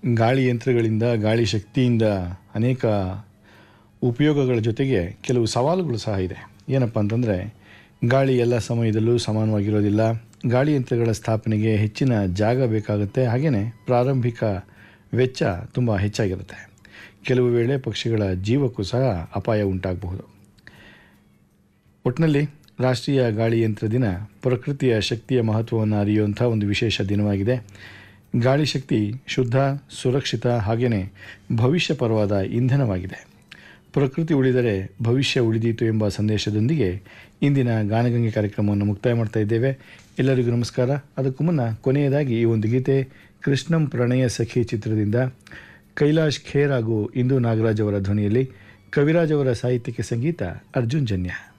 ಗಾಳಿ ಯಂತ್ರಗಳಿಂದ ಗಾಳಿ ಶಕ್ತಿಯಿಂದ ಅನೇಕ ಉಪಯೋಗಗಳ ಜೊತೆಗೆ ಕೆಲವು ಸವಾಲುಗಳು ಸಹ ಇದೆ ಏನಪ್ಪ ಅಂತಂದರೆ ಗಾಳಿ ಎಲ್ಲ ಸಮಯದಲ್ಲೂ ಸಮಾನವಾಗಿರೋದಿಲ್ಲ ಗಾಳಿ ಯಂತ್ರಗಳ ಸ್ಥಾಪನೆಗೆ ಹೆಚ್ಚಿನ ಜಾಗ ಬೇಕಾಗುತ್ತೆ ಹಾಗೆಯೇ ಪ್ರಾರಂಭಿಕ ವೆಚ್ಚ ತುಂಬ ಹೆಚ್ಚಾಗಿರುತ್ತೆ ಕೆಲವು ವೇಳೆ ಪಕ್ಷಿಗಳ ಜೀವಕ್ಕೂ ಸಹ ಅಪಾಯ ಉಂಟಾಗಬಹುದು ಒಟ್ಟಿನಲ್ಲಿ ರಾಷ್ಟ್ರೀಯ ಗಾಳಿ ಯಂತ್ರ ದಿನ ಪ್ರಕೃತಿಯ ಶಕ್ತಿಯ ಮಹತ್ವವನ್ನು ಅರಿಯುವಂಥ ಒಂದು ವಿಶೇಷ ದಿನವಾಗಿದೆ ಗಾಳಿ ಶಕ್ತಿ ಶುದ್ಧ ಸುರಕ್ಷಿತ ಹಾಗೆಯೇ ಭವಿಷ್ಯಪರವಾದ ಇಂಧನವಾಗಿದೆ ಪ್ರಕೃತಿ ಉಳಿದರೆ ಭವಿಷ್ಯ ಉಳಿದೀತು ಎಂಬ ಸಂದೇಶದೊಂದಿಗೆ ಇಂದಿನ ಗಾನಗಂಗೆ ಕಾರ್ಯಕ್ರಮವನ್ನು ಮುಕ್ತಾಯ ಮಾಡ್ತಾ ಇದ್ದೇವೆ ಎಲ್ಲರಿಗೂ ನಮಸ್ಕಾರ ಅದಕ್ಕೂ ಮುನ್ನ ಕೊನೆಯದಾಗಿ ಈ ಒಂದು ಗೀತೆ ಕೃಷ್ಣಂ ಪ್ರಣಯ ಸಖಿ ಚಿತ್ರದಿಂದ ಕೈಲಾಶ್ ಖೇರ್ ಹಾಗೂ ಇಂದು ನಾಗರಾಜ್ ಅವರ ಧ್ವನಿಯಲ್ಲಿ ಕವಿರಾಜ್ ಅವರ ಸಾಹಿತ್ಯಕ್ಕೆ ಸಂಗೀತ ಅರ್ಜುನ್ ಜನ್ಯ